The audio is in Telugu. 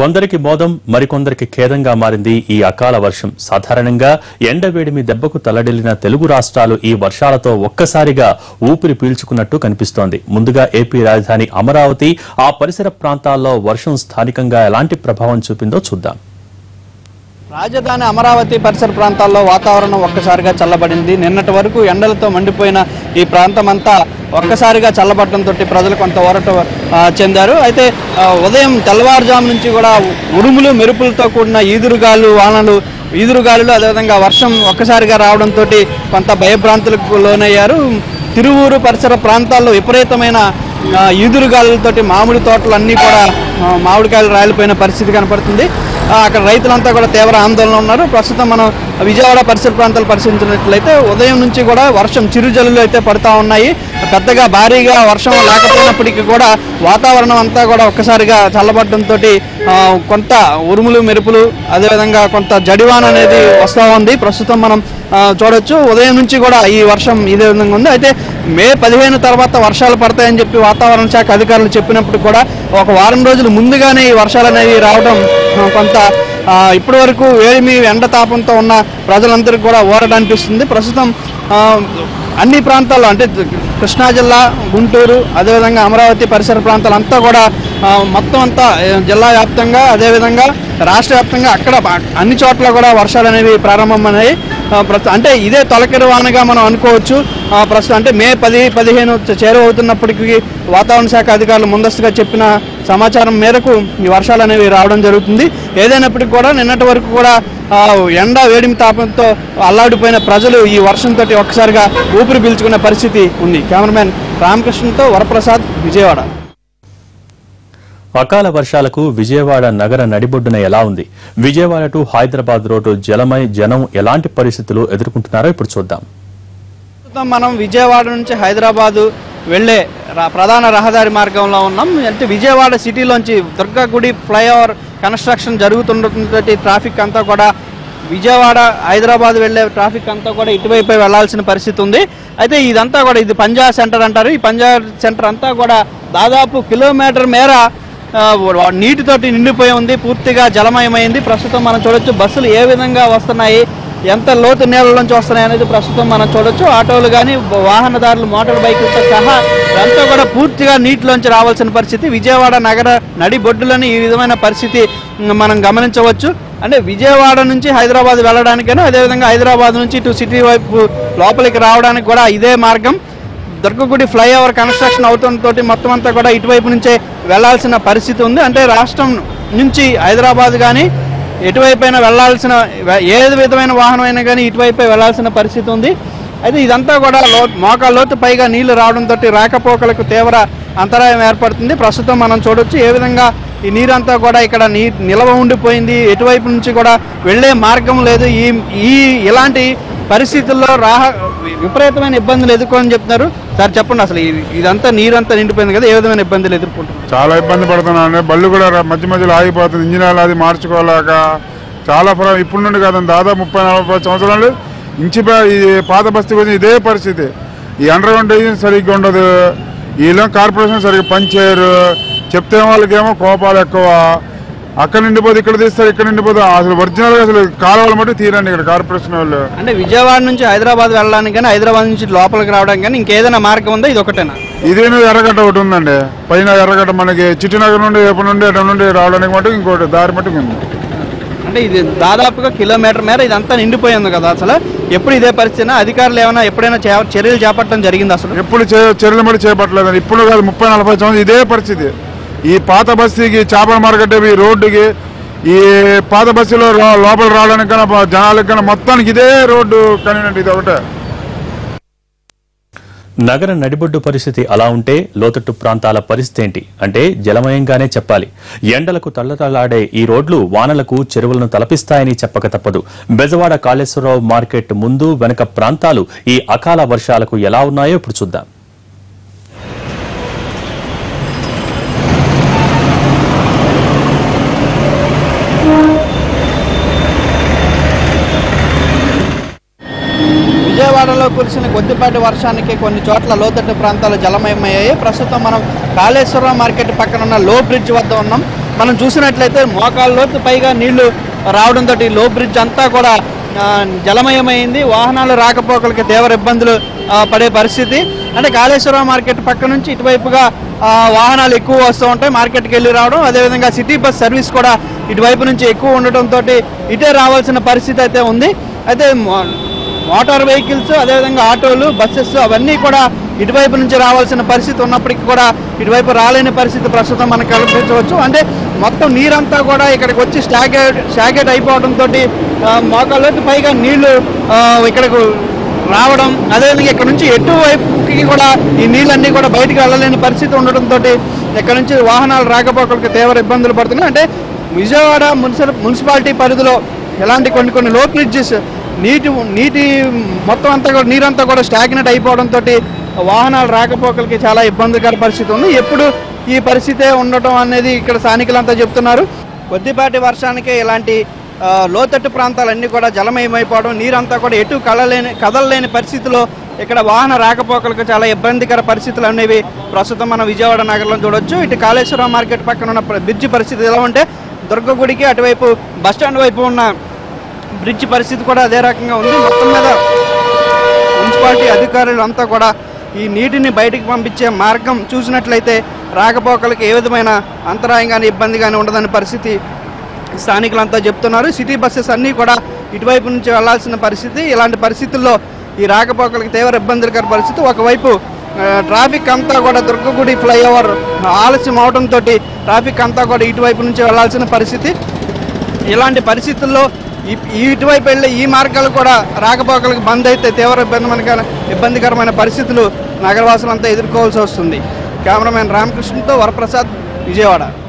కొందరికి మోదం మరికొందరికి ఖేదంగా మారింది ఈ అకాల వర్షం సాధారణంగా ఎండవేడిమి దెబ్బకు తల్లడిల్లిన తెలుగు రాష్ట్రాలు ఈ వర్షాలతో ఒక్కసారిగా ఊపిరి పీల్చుకున్నట్టు కనిపిస్తోంది ముందుగా ఏపీ రాజధాని అమరావతి ఆ పరిసర ప్రాంతాల్లో వర్షం స్థానికంగా ఎలాంటి ప్రభావం చూపిందో చూద్దాం రాజధాని అమరావతి పరిసర ప్రాంతాల్లో వాతావరణం ఒక్కసారిగా చల్లబడింది నిన్నటి వరకు ఎండలతో మండిపోయిన ఈ ప్రాంతం అంతా ఒక్కసారిగా చల్లబడటంతో ప్రజలు కొంత ఊరట ఆ, చెందారు అయితే ఆ, ఉదయం తెల్లవారుజాము నుంచి కూడా ఉరుములు మెరుపులతో కూడిన ఈదురుగాలు వానలు ఈదురుగాలులు అదేవిధంగా వర్షం ఒక్కసారిగా రావడంతో కొంత భయభ్రాంతులకు లోనయ్యారు తిరువూరు పరిసర ప్రాంతాల్లో విపరీతమైన ఆ, ఈదురుగాలులతోటి మామిడి తోటలు అన్నీ కూడా ఆ, మామిడికాయలు రాలిపోయిన పరిస్థితి కనపడుతుంది ఆ, అక్కడ రైతులంతా కూడా తీవ్ర ఆందోళన ఉన్నారు ప్రస్తుతం మనం విజయవాడ పరిసర ప్రాంతాలు పరిశీలించినట్లయితే ఉదయం నుంచి కూడా వర్షం చిరుజల్లులు అయితే పడతా ఉన్నాయి పెద్దగా భారీగా వర్షం లేకపోయినప్పటికీ కూడా వాతావరణం అంతా కూడా ఒక్కసారిగా చల్లబడడంతో కొంత ఉరుములు మెరుపులు అదేవిధంగా కొంత జడివాన అనేది వస్తూ ఉంది ప్రస్తుతం మనం ఆ, చూడొచ్చు ఉదయం నుంచి కూడా ఈ వర్షం ఇదే విధంగా ఉంది అయితే మే పదిహేను తర్వాత వర్షాలు పడతాయని చెప్పి వాతావరణ శాఖ అధికారులు చెప్పినప్పుడు కూడా ఒక వారం రోజులు ముందుగానే ఈ వర్షాలు అనేవి రావడం ఆ, కొంత ఆ, ఇప్పటి వరకు వేడిమి ఎండ తాపంతో ఉన్న ప్రజలందరికీ కూడా ఊరట అనిపిస్తుంది ప్రస్తుతం ఆ, అన్ని ప్రాంతాల్లో అంటే కృష్ణా జిల్లా గుంటూరు అదేవిధంగా అమరావతి పరిసర ప్రాంతాలంతా కూడా ఆ, మొత్తం అంతా ఆ, జిల్లా వ్యాప్తంగా అదేవిధంగా రాష్ట్ర వ్యాప్తంగా అక్కడ బా- అన్ని చోట్ల కూడా వర్షాలు అనేవి ప్రారంభమయ్యాయి ఆ, ప్రస్తు- అంటే ఇదే తొలకరి వానగా మనం అనుకోవచ్చు ఆ, ప్రస్తుతం అంటే మే పది పదిహేను చ- చేరువవుతున్నప్పటికీ వాతావరణ శాఖ అధికారులు ముందస్తుగా చెప్పిన సమాచారం మేరకు ఈ వర్షాలు అనేవి రావడం జరుగుతుంది ఏదైనప్పటికీ కూడా నిన్నటి వరకు కూడా ఆ, ఎండ వేడిమి తాపంతో అల్లాడిపోయిన ప్రజలు ఈ వర్షంతో ఒక్కసారిగా ఊపిరి పీల్చుకునే పరిస్థితి ఉంది కెమెరామెన్ రామకృష్ణతో వరప్రసాద్ విజయవాడ అకాల వర్షాలకు విజయవాడ నగర నడిబొడ్డున ఎలా ఉంది విజయవాడ టు హైదరాబాద్ రోడ్డు జలమై జనం ఎలాంటి పరిస్థితులు ఎదుర్కొంటున్నారో ఇప్పుడు చూద్దాం ప్రస్తుతం మనం విజయవాడ నుంచి హైదరాబాదు వెళ్ళే రా- ప్రధాన రహదారి మార్గంలో ఉన్నాం అంటే విజయవాడ సిటీలోంచి దుర్గాగుడి ఫ్లైఓవర్ కన్స్ట్రక్షన్ జరుగుతున్నటువంటి ట్రాఫిక్ అంతా కూడా విజయవాడ హైదరాబాద్ వెళ్ళే ట్రాఫిక్ అంతా కూడా ఇటువైపే వెళ్లాల్సిన పరిస్థితి ఉంది అయితే ఇదంతా కూడా ఇది పంజా సెంటర్ అంటారు ఈ పంజా సెంటర్ అంతా కూడా దాదాపు కిలోమీటర్ మేర ఆ, వ- నీటితోటి నిండిపోయి ఉంది పూర్తిగా జలమయమైంది ప్రస్తుతం మనం చూడొచ్చు బస్సులు ఏ విధంగా వస్తున్నాయి ఎంత లోతు నీళ్ళలోంచి వస్తున్నాయి అనేది ప్రస్తుతం మనం చూడొచ్చు ఆటోలు కానీ వాహనదారులు మోటార్ బైకులతో సహా ఇదంతా కూడా పూర్తిగా నీటిలోంచి రావాల్సిన పరిస్థితి విజయవాడ నగర నడి బొడ్డులని ఈ విధమైన పరిస్థితి ఉమ్, మనం గమనించవచ్చు అంటే విజయవాడ నుంచి హైదరాబాద్ వెళ్ళడానికైనా అదేవిధంగా హైదరాబాద్ నుంచి ఇటు సిటీ వైపు లోపలికి రావడానికి కూడా ఇదే మార్గం దుర్గగుడి ఫ్లైఓవర్ కన్స్ట్రక్షన్ అవుతుండటంతో మొత్తం అంతా కూడా ఇటువైపు నుంచే వెళ్లాల్సిన పరిస్థితి ఉంది అంటే రాష్ట్రం నుంచి హైదరాబాద్ కానీ ఎటువైపైనా వెళ్లాల్సిన ఏ విధమైన వాహనం అయినా కానీ ఇటువైపే వెళ్లాల్సిన పరిస్థితి ఉంది అయితే ఇదంతా కూడా లో మోకా లోతు పైగా నీళ్లు రావడంతో రాకపోకలకు తీవ్ర అంతరాయం ఏర్పడుతుంది ప్రస్తుతం మనం చూడొచ్చు ఏ విధంగా ఈ నీరంతా కూడా ఇక్కడ నీ నిలవ ఉండిపోయింది ఎటువైపు నుంచి కూడా వెళ్ళే మార్గం లేదు ఈ ఈ ఇలాంటి పరిస్థితుల్లో రాహ విపరీతమైన ఇబ్బందులు ఎదుర్కోని చెప్తున్నారు సార్ చెప్పండి అసలు ఇది- ఇదంతా నీరంతా నిండిపోయింది కదా ఏ విధమైన ఇబ్బందులు ఎదుర్కొంటున్నారు చాలా ఇబ్బంది పడుతున్నాను బళ్ళు కూడా ర- మధ్య మధ్యలో ఆగిపోతుంది ఇంజిన్ ఆయిల్ అది మార్చుకోలేక చాలా ప్ర ఇప్పుడు నుండి కాదు దాదాపు ముప్పై నలభై సంవత్సరాలు ఇంచి ప- ఈ పాత బస్తీ గురించి ఇదే పరిస్థితి ఈ అండర్ గ్రౌండ్ డ్రైనేజ్ సరిగ్గా ఉండదు వీళ్ళేమో కార్పొరేషన్ సరిగ్గా పనిచేయరు చెప్తే వాళ్ళకేమో కోపాలు ఎక్కువ అక్కడ నిండిపోతే ఇక్కడ తీస్తారు ఇక్కడ నిండిపోతే అసలు ఒరిజినల్ గా అసలు కాలువలు మట్టి తీరండి ఇక్కడ కార్పొరేషన్ వాళ్ళు అంటే విజయవాడ నుంచి హైదరాబాద్ వెళ్ళడానికి కానీ హైదరాబాద్ నుంచి లోపలికి రావడానికి కానీ ఇంకేదైనా మార్గం ఉందా ఇది ఒకటేనా ఇదేనో ఎర్రగడ్డ ఒకటి ఉందండి పైన ఎర్రగడ్డ మనకి చిట్టినగర్ నుండి ఎప్పటి నుండి ఎటు నుండి రావడానికి మటుకు ఇంకోటి దారి మటుకు ఉంది అంటే ఇది దాదాపుగా కిలోమీటర్ మేర ఇదంతా నిండిపోయింది కదా అసలు ఎప్పుడు ఇదే పరిస్థితి అధికారులు ఏమైనా ఎప్పుడైనా చే- చర్యలు చేపట్టడం జరిగింది అసలు ఎప్పుడు చే- చర్యలు మడి చేపట్టలేదండి ఇప్పుడు కాదు ముప్పై నలభై సంవత్సరం ఇదే పరిస్థితి ఈ పాత బస్తీకి చేపల మార్కెట్ ఈ రోడ్డుకి ఈ పాత బస్తీలో లో- లోపల రావడానికి కన్నా ప- జనాలకు కన్నా మొత్తానికి ఇదే రోడ్డు కన్వీనెంట్ ఇది ఒకటే నగర నడిబొడ్డు పరిస్థితి అలా ఉంటే లోతట్టు ప్రాంతాల పరిస్థితి ఏంటి అంటే జలమయంగానే చెప్పాలి ఎండలకు తల్లతల్లాడే ఈ రోడ్లు వానలకు చెరువులను తలపిస్తాయని చెప్పక తప్పదు బెజవాడ కాళేశ్వరరావు మార్కెట్ ముందు వెనక ప్రాంతాలు ఈ అకాల వర్షాలకు ఎలా ఉన్నాయో ఇప్పుడు చూద్దాం విజయవాడలో కురిసిన కొద్దిపాటి వర్షానికి కొన్ని చోట్ల లోతట్టు ప్రాంతాలు జలమయమయ్యాయి ప్రస్తుతం మనం కాళేశ్వరం మార్కెట్ పక్కన ఉన్న లో బ్రిడ్జ్ వద్ద ఉన్నాం మనం చూసినట్లయితే మోకాళ్ళ లోతు పైగా నీళ్లు రావడంతో లో బ్రిడ్జ్ అంతా కూడా ఆ, జలమయమైంది వాహనాలు రాకపోకలకి తీవ్ర ఇబ్బందులు ఆ, పడే పరిస్థితి అంటే కాళేశ్వరం మార్కెట్ పక్క నుంచి ఇటువైపుగా ఆ, వాహనాలు ఎక్కువ వస్తూ ఉంటాయి మార్కెట్కి వెళ్ళి రావడం అదేవిధంగా సిటీ బస్ సర్వీస్ కూడా ఇటువైపు నుంచి ఎక్కువ ఉండటంతో ఇటే రావాల్సిన పరిస్థితి అయితే ఉంది అయితే మో- మోటార్ వెహికల్స్ అదేవిధంగా ఆటోలు బస్సెస్ అవన్నీ కూడా ఇటువైపు నుంచి రావాల్సిన పరిస్థితి ఉన్నప్పటికీ కూడా ఇటువైపు రాలేని పరిస్థితి ప్రస్తుతం మనకు కల్పించవచ్చు అంటే మొత్తం నీరంతా కూడా ఇక్కడికి వచ్చి స్టాగేట్ స్టాగేట్ అయిపోవడంతో మోకాళ్ళకి పైగా నీళ్లు ఆ, ఇక్కడకు రావడం అదేవిధంగా ఇక్కడ నుంచి ఎటువైపుకి కూడా ఈ నీళ్ళన్నీ కూడా బయటికి వెళ్ళలేని పరిస్థితి ఉండడంతో ఇక్కడ నుంచి వాహనాలు రాకపోకలకు తీవ్ర ఇబ్బందులు పడుతున్నాయి అంటే విజయవాడ మున్సిపల్ మున్సిపాలిటీ పరిధిలో ఎలాంటి కొన్ని కొన్ని లో బ్రిడ్జెస్ నీటి నీటి మొత్తం అంతా కూడా నీరంతా కూడా స్టాగ్నెట్ అయిపోవడంతో వాహనాలు రాకపోకలకి చాలా ఇబ్బందికర పరిస్థితి ఉంది ఎప్పుడు ఈ పరిస్థితే ఉండటం అనేది ఇక్కడ స్థానికులంతా చెప్తున్నారు కొద్దిపాటి వర్షానికే ఇలాంటి ఆ, లోతట్టు ప్రాంతాలన్నీ కూడా జలమయమైపోవడం నీరంతా కూడా ఎటు కదలేని కదలలేని పరిస్థితిలో ఇక్కడ వాహన రాకపోకలకు చాలా ఇబ్బందికర పరిస్థితులు అనేవి ప్రస్తుతం మన విజయవాడ నగరంలో చూడొచ్చు ఇటు కాళేశ్వరం మార్కెట్ పక్కన ఉన్న ప్ర- బ్రిడ్జి పరిస్థితి ఎలా ఉంటే దుర్గగుడికి అటువైపు బస్టాండ్ వైపు ఉన్న బ్రిడ్జి పరిస్థితి కూడా అదే రకంగా ఉంది మొత్తం మీద మున్సిపాలిటీ అధికారులు అంతా కూడా ఈ నీటిని బయటికి పంపించే మార్గం చూసినట్లయితే రాకపోకలకు ఏ విధమైన అంతరాయం కానీ ఇబ్బంది కానీ ఉండదనే పరిస్థితి స్థానికులంతా చెప్తున్నారు సిటీ బస్సెస్ అన్నీ కూడా ఇటువైపు నుంచి వెళ్లాల్సిన పరిస్థితి ఇలాంటి పరిస్థితుల్లో ఈ రాకపోకలకు తీవ్ర ఇబ్బందికర పరిస్థితి ఒకవైపు ఆ, ట్రాఫిక్ అంతా కూడా దుర్గగుడి ఫ్లైఓవర్ ఆలస్యం అవడంతో ట్రాఫిక్ అంతా కూడా ఇటువైపు నుంచి వెళ్లాల్సిన పరిస్థితి ఇలాంటి పరిస్థితుల్లో ఈ- ఈ ఇటువైపు వెళ్ళే ఈ మార్గాలు కూడా రాకపోకలకు బంద్ అయితే తీవ్ర ఇబ్బంది ఇబ్బందికరమైన పరిస్థితులు నగరవాసులంతా ఎదుర్కోవాల్సి వస్తుంది కెమెరామెన్ రామకృష్ణతో వరప్రసాద్ విజయవాడ